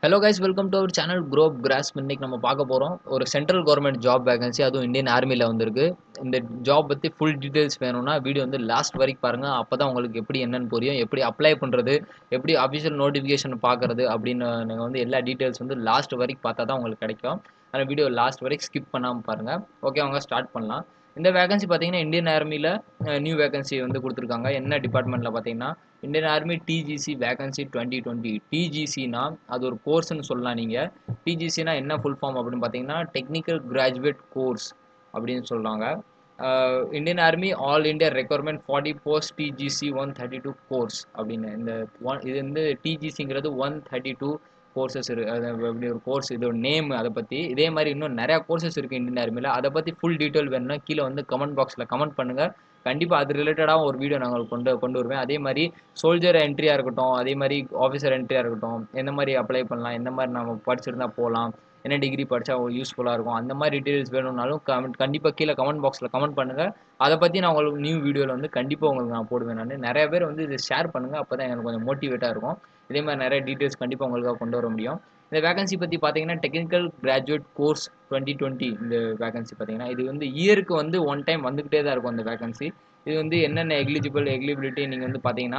hello guys welcome to our channel குரோப் கிராஸ் இன்னைக்கு நம்ம பார்க்க போகிறோம் ஒரு சென்ட்ரல் கவர்மெண்ட் ஜாப் வேகன்சி அதுவும் இந்தியன் ஆர்மியில் வந்திருக்கு இந்த ஜாப் பற்றி ஃபுல் டீட்டெயில்ஸ் வேணும்னா வீடியோ வந்து லாஸ்ட் வரைக்கும் பாருங்கள் அப்போ தான் உங்களுக்கு எப்படி என்னன்னு புரியும் எப்படி அப்ளை பண்ணுறது எப்படி அஃபிஷியல் நோட்டிஃபிகேஷன் பார்க்குறது அப்படின்னு நீங்கள் வந்து எல்லா டீட்டெயில்ஸ் வந்து லாஸ்ட் வரைக்கும் பார்த்தா தான் உங்களுக்கு கிடைக்கும் அந்த வீடியோ லாஸ்ட் வரைக்கும் ஸ்கிப் பண்ணாமல் பாருங்கள் ஓகே அவங்க ஸ்டார்ட் பண்ணலாம் இந்த வேகன்சி பார்த்தீங்கன்னா இந்தியன் ஆர்மியில் நியூ வேகன்சி வந்து கொடுத்துருக்காங்க என்ன டிபார்ட்மெண்ட்டில் பார்த்தீங்கன்னா Indian army TGC vacancy twenty twenty டிஜிசினா அது ஒரு கோர்ஸ்னு சொல்லலாம் நீங்கள் டிஜிசினா என்ன ஃபுல் ஃபார்ம் அப்படின்னு பார்த்தீங்கன்னா டெக்னிக்கல் கிராஜுவேட் கோர்ஸ் அப்படின்னு சொல்கிறாங்க Indian army all India requirement forty post TGC one thirty two course அப்படின்னு இந்த ஒன் இது வந்து டிஜிசிங்கிறது ஒன் தேர்ட்டி டூ கோர்சஸ் இருக்கு அது அப்படி ஒரு கோர்ஸ் இது ஒரு நேம் அதை பற்றி இதே மாதிரி இன்னும் நிறையா கோர்சஸ் இருக்குது இந்தியன் ஆர்மியில் அதை பற்றி ஃபுல் டீட்டெயில் வேணும்னா கீழே வந்து கமெண்ட் பாக்ஸில் கமெண்ட் பண்ணுங்கள் கண்டிப்பாக அது ரிலேட்டடாக ஒரு வீடியோ நாங்கள் கொண்டு கொண்டு வருவேன் அதே மாதிரி சோல்ஜர் என்ட்ரியாக இருக்கட்டும் அதே மாதிரி ஆஃபீஸர் என்ட்ரியாக இருக்கட்டும் எந்த மாதிரி அப்ளை பண்ணலாம் எந்த மாதிரி நம்ம படிச்சிருந்தா போகலாம் என்ன டிகிரி படித்தா யூஸ்ஃபுல்லாக இருக்கும் அந்த மாதிரி டீட்டெயில்ஸ் வேணும்னாலும் கமெண்ட் கண்டிப்பாக கீழே கமெண்ட் பாக்ஸில் கமெண்ட் பண்ணுங்கள் அதை பற்றி நான் உங்களுக்கு நியூ வீடியோவில் வந்து கண்டிப்பாக உங்களுக்கு நான் போடுவேன் நான் நிறைய பேர் வந்து இது ஷேர் பண்ணுங்கள் அப்போ தான் எனக்கு கொஞ்சம் மோட்டிவேட்டாக இருக்கும் இதே மாதிரி நிறைய டீட்டெயில்ஸ் கண்டிப்பாக உங்களுக்காக கொண்டு வர முடியும் இந்த வேகன்சி பற்றி பார்த்தீங்கன்னா technical graduate course twenty twenty இந்த வேகன்சி பார்த்தீங்கன்னா இது வந்து இயருக்கு வந்து ஒன் டைம் வந்துக்கிட்டே தான் இருக்கும் அந்த வேகன்சி இது வந்து என்னென்ன எலிஜிபிள் எலிஜிபிலிட்டி நீங்கள் வந்து பார்த்தீங்கன்னா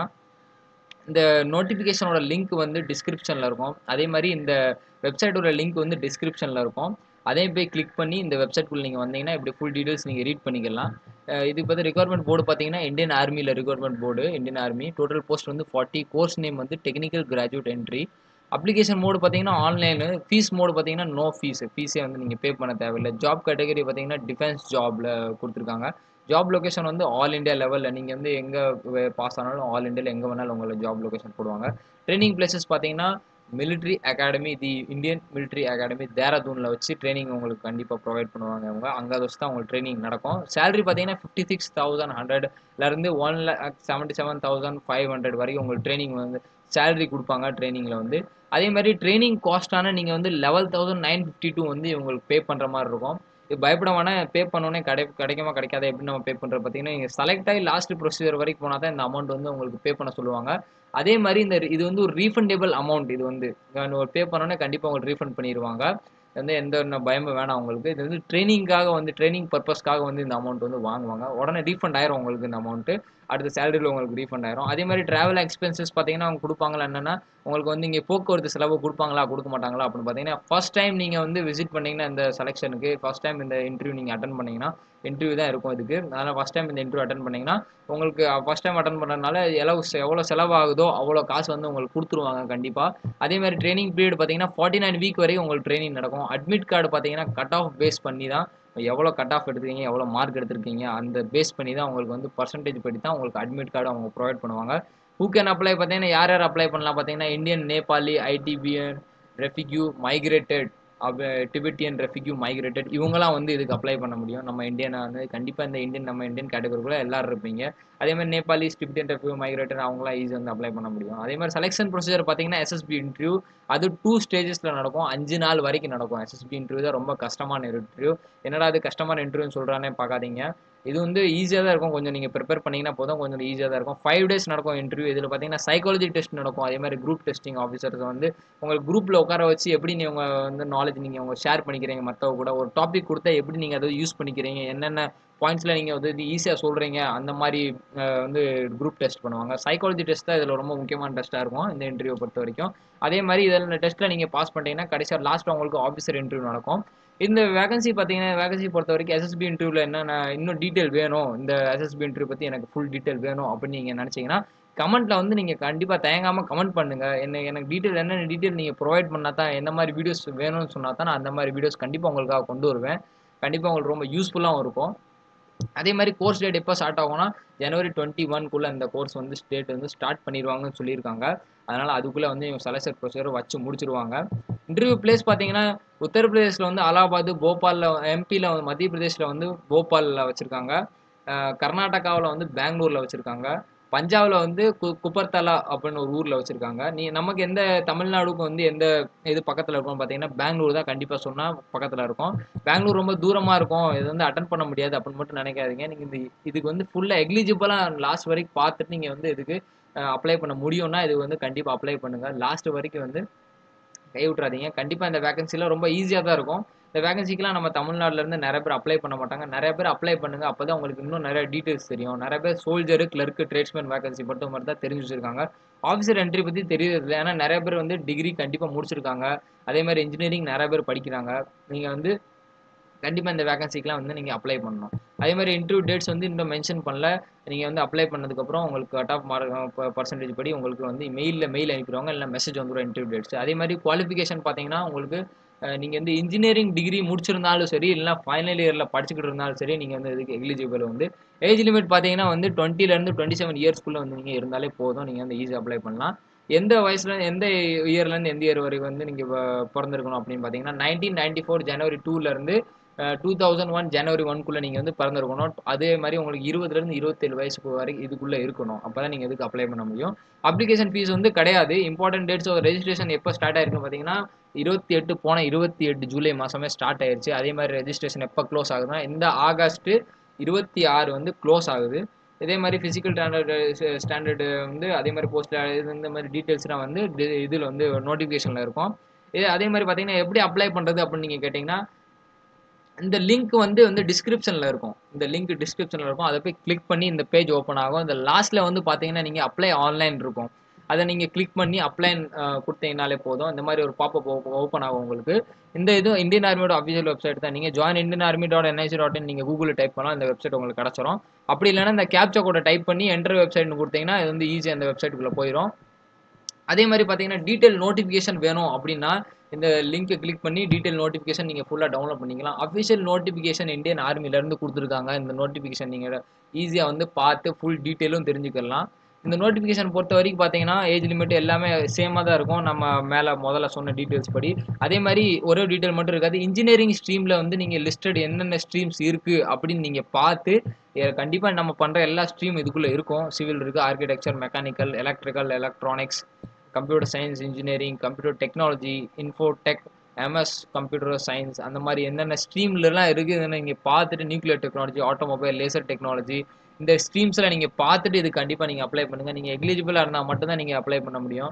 இந்த நோட்டிஃபிகேஷனோட லிங்க் வந்து டிஸ்கிரிப்ஷனில் இருக்கும் அதே மாதிரி இந்த வெப்சைட்டோட லிங்க் வந்து டிஸ்கிரிப்ஷனில் இருக்கும் அதே போய் கிளிக் பண்ணி இந்த வெப்சைட்குள்ளே நீங்கள் வந்தீங்கன்னா இப்படி ஃபுல் டீட்டெயில்ஸ் நீங்கள் ரீட் பண்ணிக்கலாம் இதுக்கு பார்த்து ரெக்யர்மெண்ட் போர்டு பார்த்தீங்கன்னா இந்தியன் ஆர்மியில் requirement board Indian army total post வந்து ஃபார்ட்டி கோர்ஸ் நேம் வந்து technical graduate entry application mode பார்த்தீங்கன்னா ஆன்லைனு ஃபீஸ் மோடு பார்த்தீங்கன்னா நோ ஃபீஸ் ஃபீஸே வந்து நீங்கள் பே பண்ண தேவையில்லை ஜாப் கேட்டகரி பார்த்தீங்கன்னா டிஃபென்ஸ் ஜாபில் கொடுத்துருக்காங்க ஜாப் லொக்கேஷன் வந்து ஆல் இண்டியா லெவலில் நீங்கள் வந்து எங்கே பாஸ் ஆனாலும் ஆல் இண்டியாவில் எங்கே வேணாலும் உங்களை ஜாப் லொக்கேஷன் போடுவாங்க ட்ரைனிங் பிளேசஸ் பார்த்தீங்கன்னா military academy the Indian military academy தேராதூனில் வச்சு ட்ரைனிங் உங்களுக்கு கண்டிப்பாக ப்ரொவைட் பண்ணுவாங்க அவங்க அங்கே வச்சு தான் உங்களுக்கு ட்ரைனிங் நடக்கும் சேலரி பார்த்தீங்கன்னா ஃபிஃப்டி சிக்ஸ் தௌசண்ட் ஹண்ட்ரட்லேருந்து one lakh seventy seven thousand five hundred வரைக்கும் உங்களுக்கு ட்ரைனிங் வந்து சேலரி கொடுப்பாங்க ட்ரைனிங்கில் வந்து அதே மாதிரி ட்ரைனிங் காஸ்ட்டான நீங்கள் வந்து level thousand nine fifty two வந்து உங்களுக்கு பே பண்ணுற மாதிரி இருக்கும் இது பயப்பட வேணால் பே பண்ணோன்னே கிடை கிடைக்குமா கிடைக்காத எப்படி நம்ம பே பண்ணுறது பார்த்தீங்கன்னா நீங்கள் செலக்ட் ஆகி லாஸ்ட் ப்ரொசீஜர் வரைக்கும் போனால் தான் இந்த அமௌண்ட் வந்து உங்களுக்கு பே பண்ண சொல்லுவாங்க அதே மாதிரி இந்த இது வந்து ஒரு ரீஃபண்டேபிள் அமௌண்ட் இது வந்து ஒரு பே பண்ணோன்னே கண்டிப்பாக உங்களுக்கு ரீஃபண்ட் பண்ணிடுவாங்க வந்து எந்த பயமும் வேணாம் உங்களுக்கு இது வந்து ட்ரைனிங்காக வந்து ட்ரைனிங் பர்பஸ்க்காக வந்து இந்த அமௌண்ட் வந்து வாங்குவாங்க உடனே ரீஃபண்ட் ஆயிரும் உங்களுக்கு இந்த அமௌண்ட்டு அடுத்த சேலரியில் உங்களுக்கு ரீஃபண்ட் ஆயிரும் அதே மாதிரி ட்ராவல் எக்ஸ்பென்சஸ் பார்த்தீங்கன்னா அவங்க கொடுப்பாங்களா என்னென்னா உங்களுக்கு வந்து இங்கே போக்குவரத்து செலவு கொடுப்பாங்களா கொடுக்க மாட்டாங்களா அப்படின்னு பார்த்தீங்கன்னா ஃபஸ்ட் டைம் நீங்கள் வந்து விசிட் பண்ணிங்கன்னா இந்த செலெக்ஷனுக்கு ஃபஸ்ட் டைம் இந்த இன்டர்வியூ நீங்கள் அட்டன் பண்ணிங்கன்னா இன்டர்வியூ தான் இருக்கும் இதுக்கு அதனால் ஃபஸ்ட் டைம் இந்த இன்டர்வியூ அட்டன் பண்ணிங்கன்னா உங்களுக்கு ஃபஸ்ட் டைம் அட்டன் பண்ணுறதுனால எவ்வளோ எவ்வளோ செலவாகுதோ அவ்வளோ காசு வந்து உங்களுக்கு கொடுத்துருவாங்க கண்டிப்பாக அதே மாதிரி ட்ரைனிங் பீரியட் பார்த்தீங்கன்னா ஃபார்ட்டி நைன் வீக் வரைக்கும் உங்களுக்கு ட்ரைனிங் நடக்கும் அட்மிட் கார்டு பார்த்தீங்கன்னா கட் ஆஃப் பேஸ் பண்ணி தான் எவ்வளோ கட் ஆஃப் எடுத்துருக்கீங்க எவ்வளோ மார்க் எடுத்திருக்கீங்க அந்த பேஸ் பண்ணி தான் உங்களுக்கு வந்து பர்சன்டேஜ் படி தான் உங்களுக்கு அட்மிட் கார்டு அவங்க ப்ரொவைட் பண்ணுவாங்க ஹூ கேன் அப்ளை பார்த்தீங்கன்னா யார் யார் அப்ளை பண்ணலாம் பார்த்தீங்கன்னா இந்தியன் நேபாளி ஐடிபிஎன் refugee migrated Tibetan refugee migrated இவங்களாம் வந்து இதுக்கு அப்ளை பண்ண முடியும் நம்ம இந்தியனை வந்து கண்டிப்பாக இந்த இந்தியன் நம்ம இந்தியன் கேட்டகரிக்குள்ளே எல்லாரும் இருப்பீங்க அதே மாதிரி நேபாளிஸ் டிபெட்டியன் ரெஃபியூ மைக்ரேட்டட் அவங்களாம் ஈஸி வந்து அப்ளை பண்ண முடியும் அதே மாதிரி செலெக்ஷன் ப்ரொசீஜர் பார்த்தீங்கன்னா எஸ்எஸ்பி இன்டர்வியூ அது டூ ஸ்டேஜஸில் நடக்கும் அஞ்சு நாள் வரைக்கும் நடக்கும் எஸ்எஸ்பி இன்டர்வியூ தான் ரொம்ப கஷ்டமான இன்டர்வியூ என்னடா அது கஷ்டமான இன்டர்வியூன்னு சொல்கிறானே பார்க்காதீங்க இது வந்து ஈஸியாக தான் இருக்கும் கொஞ்சம் நீங்கள் ப்ரிப்பேர் பண்ணிங்கன்னா போதும் கொஞ்சம் ஈஸியாக தான் இருக்கும் ஃபைவ் டேஸ் நடக்கும் இன்டர்வியூ இதில் பார்த்தீங்கன்னா சைக்காலஜி டெஸ்ட் நடக்கும் அதே மாதிரி குரூப் டெஸ்டிங் ஆஃபீஸர்ஸ் வந்து உங்களுக்கு குரூப்பில் உட்கார வச்சு எப்படி நீங்கள் வந்து நாலேஜ் நீங்கள் உங்கள் ஷேர் பண்ணிக்கிறீங்க மற்றவங்க கூட ஒரு டாபிக் கொடுத்தா எப்படி நீங்கள் அதை யூஸ் பண்ணிக்கிறீங்க என்னென்ன பாயிண்ட்ஸில் நீங்கள் வந்து ஈஸியாக சொல்கிறீங்க அந்த மாதிரி வந்து குரூப் டெஸ்ட் பண்ணுவாங்க சைக்காலஜி டெஸ்ட் தான் இதில் ரொம்ப முக்கியமான டெஸ்ட்டாக இருக்கும் இந்த இன்டர்வியூ பொறுத்த வரைக்கும் அதே மாதிரி இதில் டெஸ்ட்டில் நீங்கள் பாஸ் பண்ணிட்டீங்கன்னா கடைசியாக லாஸ்ட் உங்களுக்கு ஆஃபீஸர் இன்டர்வியூ நடக்கும் இந்த வேகன்சி பார்த்தீங்கன்னா வேகன்சி பொறுத்த வரைக்கும் எஸ்எஸ்பி இன்டர்வியூவில் என்னென்ன இன்னும் டீட்டெயில் வேணும் இந்த எஸ்எஸ்பி இன்டர்வியூ பற்றி எனக்கு ஃபுல் டீட்டெயில் வேணும் அப்படின்னு நீங்கள் நினச்சிங்கன்னா கமெண்ட்டில் வந்து நீங்கள் கண்டிப்பாக தயங்காமல் கமெண்ட் பண்ணுங்கள் என்ன எனக்கு டீட்டெயில் என்னென்ன டீட்டெயில் நீங்கள் ப்ரொவைட் பண்ணால் தான் எந்த மாதிரி வீடியோஸ் வேணும்னு சொன்னால் தான் நான் அந்த மாதிரி வீடியோஸ் கண்டிப்பாக உங்களுக்காக கொண்டு வருவேன் கண்டிப்பாக உங்களுக்கு ரொம்ப யூஸ்ஃபுல்லாகவும் இருக்கும் அதே மாதிரி கோர்ஸ் டேட் எப்போ ஸ்டார்ட் ஆகும்னா ஜனவரி டுவெண்ட்டி ஒன்குள்ளே அந்த கோர்ஸ் வந்து ஸ்டேட் வந்து ஸ்டார்ட் பண்ணிடுவாங்கன்னு சொல்லியிருக்காங்க அதனால் அதுக்குள்ளே வந்து இவங்க செலக்ஷன் ப்ரொசீஜர் வச்சு முடிச்சிருவாங்க இன்டர்வியூ பிளேஸ் பார்த்தீங்கன்னா உத்தரப்பிரதேசில் வந்து அலகாபாத் போபாலில் எம்பியில் மத்திய பிரதேஷில் வந்து போபாலில் வச்சுருக்காங்க கர்நாடகாவில் வந்து பெங்களூரில் வச்சுருக்காங்க பஞ்சாபில் வந்து கு குப்பர்தலா அப்படின்னு ஒரு ஊரில் வச்சுருக்காங்க நீ நமக்கு எந்த தமிழ்நாடுக்கு வந்து எந்த இது பக்கத்தில் இருக்கும்னு பார்த்தீங்கன்னா பெங்களூர் தான் கண்டிப்பாக சொன்னால் பக்கத்தில் இருக்கும் பெங்களூர் ரொம்ப தூரமாக இருக்கும் இது வந்து அட்டன் பண்ண முடியாது அப்படின்னு மட்டும் நினைக்காதீங்க நீங்கள் இந்த இதுக்கு வந்து ஃபுல்லாக எலிஜிபிளாக லாஸ்ட் வரைக்கும் பார்த்துட்டு நீங்கள் வந்து இதுக்கு அப்ளை பண்ண முடியும்னா இது வந்து கண்டிப்பாக அப்ளை பண்ணுங்கள் லாஸ்ட் வரைக்கும் வந்து கை விட்றாதீங்க கண்டிப்பாக இந்த வேகன்சிலாம் ரொம்ப ஈஸியாக தான் இருக்கும் இந்த வேகன்சிக்கெலாம் நம்ம தமிழ்நாட்டுல இருந்து நிறைய பேர் அப்ளை பண்ண மாட்டாங்க நிறைய பேர் அப்ளை பண்ணுங்க அப்போ தான் உங்களுக்கு இன்னும் நிறைய டீட்டெயில்ஸ் தெரியும் நிறைய பேர் சோல்ஜரு கிளர்க்கு ட்ரேட்ஸ்மேன் வேகன்சி மட்டும் மாதிரி தான் தெரிஞ்சு வச்சிருக்காங்க ஆஃபீஸர் என்ட்ரி பற்றி தெரியறது ஏன்னா நிறைய பேர் வந்து டிகிரி கண்டிப்பாக முடிச்சிருக்காங்க அதே மாதிரி இன்ஜினியரிங் நிறைய பேர் படிக்கிறாங்க நீங்கள் வந்து கண்டிப்பாக இந்த வேகன்சிக்கெலாம் வந்து நீங்கள் அப்ளை பண்ணணும் அதே மாதிரி இன்டர்வியூ டேட்ஸ் வந்து இன்னும் மென்ஷன் பண்ணல நீங்கள் வந்து அப்ளை பண்ணதுக்கப்புறம் உங்களுக்கு கட் ஆஃப் மார்க் பர்சன்டேஜ் படி உங்களுக்கு வந்து மெயிலில் மெயில் அனுப்பிடுவாங்க இல்லை மெசேஜ் வந்துடும் இன்டர்வியூ டேட்ஸ் அதே மாதிரி குவாலிஃபிகேஷன் பார்த்தீங்கன்னா உங்களுக்கு நீங்கள் வந்து இன்ஜினியரிங் டிகிரி முடிச்சிருந்தாலும் சரி இல்லைனா ஃபைனல் இயரில் படிச்சுக்கிட்டு இருந்தாலும் சரி நீங்கள் வந்து இதுக்கு எலிஜிபிள் வந்து ஏஜ் லிமிட் பார்த்தீங்கன்னா வந்து டுவெண்ட்டிலேருந்து டுவெண்ட்டி செவன் இயர்ஸ்க்குள்ளே வந்து நீங்கள் இருந்தாலே போதும் நீங்கள் வந்து ஈஸி அப்ளை பண்ணலாம் எந்த வயசுல எந்த இயர்லேருந்து எந்த இயர் வரைக்கும் வந்து நீங்கள் பிறந்திருக்கணும் அப்படின்னு பார்த்தீங்கன்னா நைன்டீன் நைன்டி ஃபோர் ஜனவரி டூலேருந்து டூ தௌசண்ட் ஒன் ஜனவரி ஒன்குள்ளே நீங்கள் வந்து பிறந்திருக்கணும் அதே மாதிரி உங்களுக்கு இருபதுலேருந்து இருபத்தேழு வயசுக்கு வரைக்கும் இதுக்குள்ளே இருக்கணும் அப்போ தான் நீங்கள் இதுக்கு அப்ளை பண்ண முடியும் அப்ளிகேஷன் ஃபீஸ் வந்து கிடையாது இம்பார்ட்டன்ட் டேட்ஸ் ரெஜிஸ்ட்ரேஷன் எப்போ ஸ்டார்ட் ஆயிருக்குன்னு பார்த்தீங்கன்னா இருபத்தி எட்டு போன இருபத்தி எட்டு ஜூலை மாதமே ஸ்டார்ட் ஆயிருச்சு அதே மாதிரி ரெஜிஸ்ட்ரேஷன் எப்போ க்ளோஸ் ஆகுதுன்னா இந்த ஆகஸ்ட்டு இருபத்தி ஆறு வந்து க்ளோஸ் ஆகுது இதே மாதிரி ஃபிசிக்கல் ஸ்டாண்டர்டு ஸ்டாண்டர்டு வந்து அதே மாதிரி போஸ்ட் இந்த மாதிரி டீட்டெயில்ஸ்லாம் வந்து இதில் வந்து நோட்டிஃபிகேஷனில் இருக்கும் இது அதே மாதிரி பார்த்தீங்கன்னா எப்படி அப்ளை பண்ணுறது அப்படின்னு நீங்கள் கேட்டிங்கன்னா இந்த லிங்க் வந்து வந்து டிஸ்கிரிப்ஷனில் இருக்கும் இந்த லிங்க் டிஸ்கிரிப்ஷனில் இருக்கும் அதை போய் கிளிக் பண்ணி இந்த பேஜ் ஓப்பன் ஆகும் இந்த லாஸ்ட்டில் வந்து பார்த்தீங்கன்னா நீங்கள் அப்ளை ஆன்லைன் இருக்கும் அதை நீங்கள் கிளிக் பண்ணி அப்ளைன் கொடுத்தீங்கனாலே போதும் இந்த மாதிரி ஒரு பாப்பப் ஓப்பன் ஆகும் உங்களுக்கு இந்த இது இந்தியன் ஆர்மியோட அஃபிஷியல் வெப்சைட் தான் நீங்கள் join Indian army dot NIC dot in நீங்கள் கூகுளில் டைப் பண்ணலாம் இந்த வெப்சைட் உங்களுக்கு கிடச்சிரும் அப்படி இல்லைன்னா இந்த கேப்சா கோடை டைப் பண்ணி என்டர் வெப்சைட்னு கொடுத்தீங்கன்னா இது வந்து ஈஸியாக அந்த வெப்சைட்டுக்குள்ளே போயிடும் அதே மாதிரி பார்த்தீங்கன்னா டீட்டெயில் நோட்டிஃபிகேஷன் வேணும் அப்படின்னா இந்த லிங்க்கை கிளிக் பண்ணி டீட்டெயில் நோட்டிஃபிகேஷன் நீங்கள் ஃபுல்லாக டவுன்லோட் பண்ணிக்கலாம் அஃபிஷியல் நோட்டிஃபிகேஷன் இந்தியன் ஆர்மிலேருந்து கொடுத்துருக்காங்க இந்த நோட்டிஃபிகேஷன் நீங்கள் ஈஸியாக வந்து பார்த்து ஃபுல் டீட்டெயிலும் தெரிஞ்சுக்கலாம் இந்த நோட்டிஃபிகேஷன் பொறுத்த வரைக்கும் பார்த்தீங்கன்னா ஏஜ் லிமிட் எல்லாமே சேமாக தான் இருக்கும் நம்ம மேலே முதல்ல சொன்ன டீட்டெயில்ஸ் படி அதே மாதிரி ஒரே டீட்டெயில் மட்டும் இருக்காது இன்ஜினியரிங் ஸ்ட்ரீமில் வந்து நீங்கள் லிஸ்டட் என்னென்ன ஸ்ட்ரீம்ஸ் இருக்குது அப்படின்னு நீங்கள் பார்த்து கண்டிப்பாக நம்ம பண்ணுற எல்லா ஸ்ட்ரீம் இதுக்குள்ளே இருக்கும் சிவில் இருக்குது architecture mechanical electrical electronics computer science engineering computer technology infotech MS computer science அந்த மாதிரி என்னென்ன ஸ்ட்ரீம்லலாம் இருக்குதுன்னு நீங்கள் பார்த்துட்டு nuclear technology automobile laser technology இந்த ஸ்ட்ரீம்ஸில் நீங்கள் பார்த்துட்டு இது கண்டிப்பாக நீங்கள் அப்ளை பண்ணுங்கள் நீங்கள் எலிஜிபிளாக இருந்தால் மட்டும்தான் நீங்கள் அப்ளை பண்ண முடியும்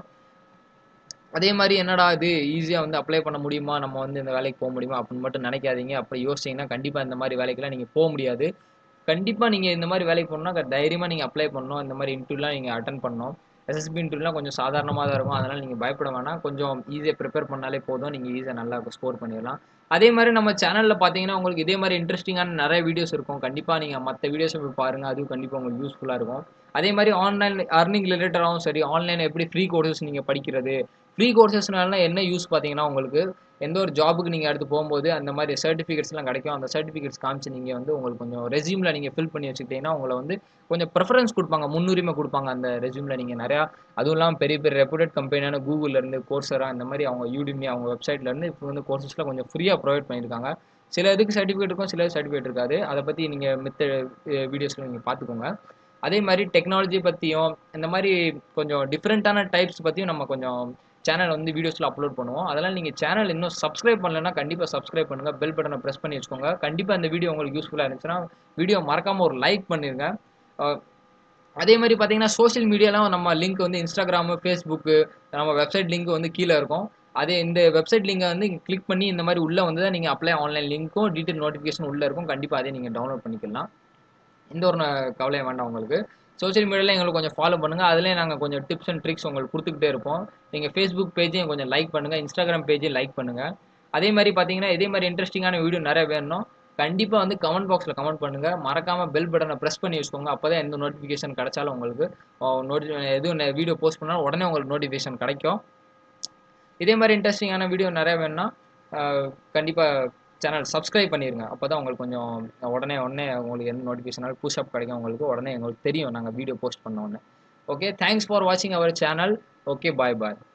அதே மாதிரி என்னடா இது ஈஸியாக வந்து அப்ளை பண்ண முடியுமா நம்ம வந்து இந்த வேலைக்கு போக முடியுமா அப்படின்னு மட்டும் நினைக்காதீங்க அப்படி யோசிச்சிங்கன்னா கண்டிப்பாக இந்த மாதிரி வேலைக்கெல்லாம் நீங்கள் போக முடியாது கண்டிப்பாக நீங்கள் இந்த மாதிரி வேலைக்கு போகணுன்னா தைரியமாக நீங்கள் அப்ளை பண்ணணும் இந்த மாதிரி இன்டர்வியூலாம் நீங்கள் அட்டன் பண்ணணும் எஸ்எஸ்பி இன்டர்வியூலாம் கொஞ்சம் சாதாரணமாக தான் இருக்கும் அதனால் நீங்கள் பயப்பட வேணாம் கொஞ்சம் ஈஸியாக ப்ரிப்பேர் பண்ணாலே போதும் நீங்கள் ஈஸியாக நல்லா ஸ்கோர் பண்ணிடலாம் அதே மாதிரி நம்ம சேனலில் பார்த்தீங்கன்னா உங்களுக்கு இதே மாதிரி இன்ட்ரெஸ்டிங்கான நிறைய வீடியோஸ் இருக்கும் கண்டிப்பாக நீங்கள் மற்ற வீடியோஸும் போய் பாருங்கள் அதுவும் கண்டிப்பாக உங்களுக்கு யூஸ்ஃபுல்லாக இருக்கும் அதே மாதிரி ஆன்லைன் அர்னிங் ரிலேட்டடாகவும் சரி ஆன்லைன் எப்படி ஃப்ரீ கோர்சஸ் நீங்கள் படிக்கிறது ஃப்ரீ கோர்சஸ்னால என்ன யூஸ் பார்த்தீங்கன்னா உங்களுக்கு எந்த ஒரு ஜாபுக்கு நீங்கள் அடுத்து போகும்போது அந்த மாதிரி சர்டிஃபிகேட்ஸ்லாம் கிடைக்கும் அந்த சர்டிஃபிகேட்ஸ் காமிச்சு நீங்கள் வந்து உங்களுக்கு கொஞ்சம் ரெசியூமில் நீங்கள் ஃபில் பண்ணி வச்சுக்கிட்டீங்கன்னா உங்களை வந்து கொஞ்சம் ப்ரிஃபரன்ஸ் கொடுப்பாங்க முன்னுரிமை கொடுப்பாங்க அந்த ரெசியூமில் நீங்கள் நிறையா அதுவும் இல்லாமல் பெரிய பெரிய ரெப்யூட்டட் கம்பெனியான கூகுள்லேருந்து கோர்ஸரா இந்த மாதிரி அவங்க யூடிமி அவங்க வெப்சைட்லேருந்து இப்போ வந்து கோர்சஸ்லாம் கொஞ்சம் ஃப்ரீயாக ப்ரொவைட் பண்ணியிருக்காங்க சில இதுக்கு சர்டிஃபிகேட் இருக்கும் சில சர்டிஃபிகேட் இருக்காது அதை பற்றி நீங்கள் மித்த வீடியோஸில் நீங்கள் பார்த்துக்கோங்க அதே மாதிரி டெக்னாலஜி பற்றியும் இந்த மாதிரி கொஞ்சம் டிஃப்ரெண்ட்டான டைப்ஸ் பற்றியும் நம்ம கொஞ்சம் சேனல் வந்து வீடியோஸில் அப்லோட் பண்ணுவோம் அதனால் நீங்கள் சேனல் இன்னும் சப்ஸ்கிரைப் பண்ணலைன்னா கண்டிப்பாக சப்ஸ்கிரைப் பண்ணுங்கள் பெல் பட்டனை ப்ரெஸ் பண்ணி வச்சுக்கோங்க கண்டிப்பாக இந்த வீடியோ உங்களுக்கு யூஸ்ஃபுல்லாக இருந்துச்சுன்னா வீடியோ மறக்காமல் ஒரு லைக் பண்ணிடுங்க அதே மாதிரி பார்த்தீங்கன்னா சோஷியல் மீடியாலாம் நம்ம லிங்க் வந்து இன்ஸ்டாகிராமு ஃபேஸ்புக்கு நம்ம வெப்சைட் லிங்க் வந்து கீழே இருக்கும் அதே இந்த வெப்சைட் லிங்கை வந்து கிளிக் பண்ணி இந்த மாதிரி உள்ளே வந்து தான் நீங்கள் அப்ளை ஆன்லைன் லிங்க்கும் டீட்டெயில் நோட்டிஃபிகேஷன் உள்ளே இருக்கும் கண்டிப்பாக அதே நீங்கள் டவுன்லோட் பண்ணிக்கலாம் எந்த ஒரு கவலையும் வேண்டாம் உங்களுக்கு சோஷியல் மீடியாவில் எங்களுக்கு கொஞ்சம் ஃபாலோ பண்ணுங்கள் அதுலேயே நாங்கள் கொஞ்சம் டிப்ஸ் அண்ட் ட்ரிக்ஸ் உங்களுக்கு கொடுத்துக்கிட்டே இருப்போம் நீங்கள் ஃபேஸ்புக் பேஜையும் கொஞ்சம் லைக் பண்ணுங்கள் இன்ஸ்டாகிராம் பேஜையும் லைக் பண்ணுங்கள் அதே மாதிரி பார்த்தீங்கன்னா இதே மாதிரி இன்ட்ரெஸ்டிங்கான வீடியோ நிறைய வேணும் கண்டிப்பாக வந்து கமெண்ட் பாக்ஸில் கமெண்ட் பண்ணுங்கள் மறக்காமல் பெல் பட்டனை ப்ரெஸ் பண்ணி வச்சுக்கோங்க அப்போ தான் எந்த நோட்டிஃபிகேஷன் கிடைச்சாலும் உங்களுக்கு நோட்டி எதுவும் வீடியோ போஸ்ட் பண்ணாலும் உடனே உங்களுக்கு நோட்டிஃபிகேஷன் கிடைக்கும் இதே மாதிரி இன்ட்ரெஸ்டிங்கான வீடியோ நிறைய வேணும்னா கண்டிப்பாக சேனல் சப்ஸ்கிரைப் பண்ணிடுங்க அப்போ தான் உங்களுக்கு கொஞ்சம் உடனே உடனே உங்களுக்கு எந்த நோட்டிஃபிகேஷனாலும் புஷ்அப் கிடைக்கும் உங்களுக்கு உடனே எங்களுக்கு தெரியும் நாங்கள் வீடியோ போஸ்ட் பண்ண உடனே ஓகே தேங்க்ஸ் ஃபார் வாட்சிங் our channel okay bye bye